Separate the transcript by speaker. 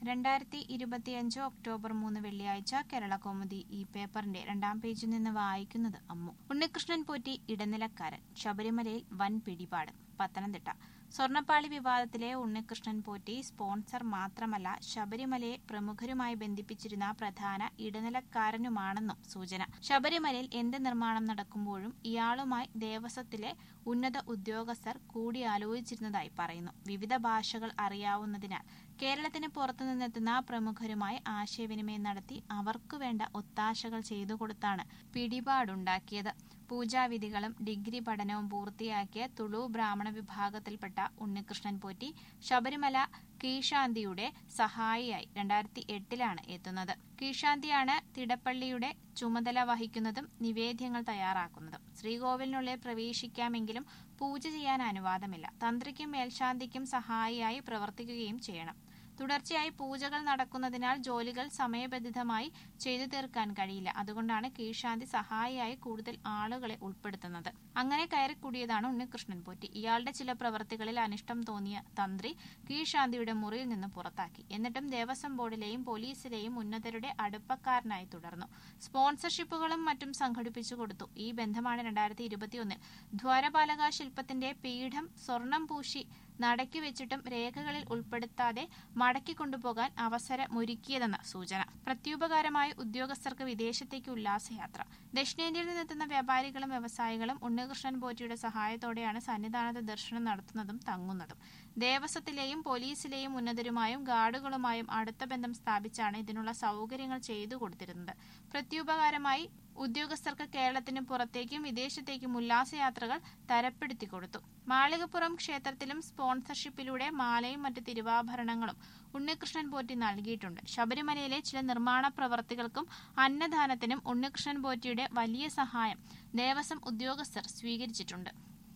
Speaker 1: രണ്ടായിരത്തി ഇരുപത്തിയഞ്ച് ഒക്ടോബർ മൂന്ന് വെള്ളിയാഴ്ച കേരള കൗമുദി ഈ പേപ്പറിന്റെ രണ്ടാം പേജിൽ നിന്ന് വായിക്കുന്നത് അമ്മു ഉണ്ണികൃഷ്ണൻ പോറ്റി ഇടനിലക്കാരൻ ശബരിമലയിൽ വൻ പിടിപാട് പത്തനംതിട്ട സ്വർണ്ണപ്പാളി വിവാദത്തിലെ ഉണ്ണികൃഷ്ണൻ പോറ്റി സ്പോൺസർ മാത്രമല്ല ശബരിമലയെ പ്രമുഖരുമായി ബന്ധിപ്പിച്ചിരുന്ന പ്രധാന ഇടനിലക്കാരനുമാണെന്നും സൂചന ശബരിമലയിൽ എന്ത് നിർമ്മാണം നടക്കുമ്പോഴും ഇയാളുമായി ദേവസ്വത്തിലെ ഉന്നത ഉദ്യോഗസ്ഥർ കൂടിയാലോചിച്ചിരുന്നതായി പറയുന്നു വിവിധ ഭാഷകൾ അറിയാവുന്നതിനാൽ കേരളത്തിന് പുറത്തുനിന്നെത്തുന്ന പ്രമുഖരുമായി ആശയവിനിമയം നടത്തി അവർക്കു വേണ്ട ഒത്താശകൾ ചെയ്തു കൊടുത്താണ് പിടിപാടുണ്ടാക്കിയത് പൂജാവിധികളും ഡിഗ്രി പഠനവും പൂർത്തിയാക്കിയ തുളു ബ്രാഹ്മണ വിഭാഗത്തിൽപ്പെട്ട ഉണ്ണികൃഷ്ണൻ പോറ്റി ശബരിമല കീഴ്ശാന്തിയുടെ സഹായിയായി രണ്ടായിരത്തി എട്ടിലാണ് എത്തുന്നത് കീഴ്ശാന്തിയാണ് തിടപ്പള്ളിയുടെ ചുമതല വഹിക്കുന്നതും നിവേദ്യങ്ങൾ തയ്യാറാക്കുന്നതും ശ്രീകോവിലിനുള്ളിൽ പ്രവേശിക്കാമെങ്കിലും പൂജ ചെയ്യാൻ അനുവാദമില്ല തന്ത്രിക്കും മേൽശാന്തിക്കും സഹായിയായി പ്രവർത്തിക്കുകയും ചെയ്യണം തുടർച്ചയായി പൂജകൾ നടക്കുന്നതിനാൽ ജോലികൾ സമയബന്ധിതമായി ചെയ്തു തീർക്കാൻ കഴിയില്ല അതുകൊണ്ടാണ് കീഴ്ശാന്തി സഹായിയായി കൂടുതൽ ആളുകളെ ഉൾപ്പെടുത്തുന്നത് അങ്ങനെ കയറിക്കൂടിയതാണ് ഉണ്ണികൃഷ്ണൻ പോറ്റി ഇയാളുടെ ചില പ്രവൃത്തികളിൽ അനിഷ്ടം തോന്നിയ തന്ത്രി കീഴ്ശാന്തിയുടെ മുറിയിൽ നിന്ന് പുറത്താക്കി എന്നിട്ടും ദേവസ്വം ബോർഡിലെയും പോലീസിലെയും ഉന്നതരുടെ അടുപ്പക്കാരനായി തുടർന്നു സ്പോൺസർഷിപ്പുകളും മറ്റും സംഘടിപ്പിച്ചു കൊടുത്തു ഈ ബന്ധമാണ് രണ്ടായിരത്തി ഇരുപത്തിയൊന്നിൽ ദ്വാരപാലക ശില്പത്തിന്റെ പീഠം സ്വർണം പൂശി നടക്കി വെച്ചിട്ടും രേഖകളിൽ ഉൾപ്പെടുത്താതെ മടക്കി കൊണ്ടുപോകാൻ അവസരമൊരുക്കിയതെന്ന സൂചന പ്രത്യുപകാരമായി ഉദ്യോഗസ്ഥർക്ക് വിദേശത്തേക്ക് ഉല്ലാസയാത്ര ദക്ഷിണേന്ത്യയിൽ നിന്നെത്തുന്ന വ്യാപാരികളും വ്യവസായികളും ഉണ്ണികൃഷ്ണൻ പോറ്റിയുടെ സഹായത്തോടെയാണ് സന്നിധാനത്ത് ദർശനം നടത്തുന്നതും തങ്ങുന്നതും ദേവസ്വത്തിലെയും പോലീസിലെയും ഉന്നതരുമായും ഗാർഡുകളുമായും അടുത്ത ബന്ധം സ്ഥാപിച്ചാണ് ഇതിനുള്ള സൗകര്യങ്ങൾ ചെയ്തു കൊടുത്തിരുന്നത് പ്രത്യുപകാരമായി ഉദ്യോഗസ്ഥർക്ക് കേരളത്തിന് പുറത്തേക്കും വിദേശത്തേക്കും ഉല്ലാസയാത്രകൾ തരപ്പെടുത്തി കൊടുത്തു മാളികപ്പുറം ക്ഷേത്രത്തിലും സ്പോൺസർഷിപ്പിലൂടെ മാലയും മറ്റ് തിരുവാഭരണങ്ങളും ഉണ്ണികൃഷ്ണൻ പോറ്റി നൽകിയിട്ടുണ്ട് ശബരിമലയിലെ ചില നിർമ്മാണ പ്രവർത്തികൾക്കും അന്നദാനത്തിനും ഉണ്ണികൃഷ്ണൻ പോറ്റിയുടെ വലിയ സഹായം ദേവസ്വം ഉദ്യോഗസ്ഥർ സ്വീകരിച്ചിട്ടുണ്ട്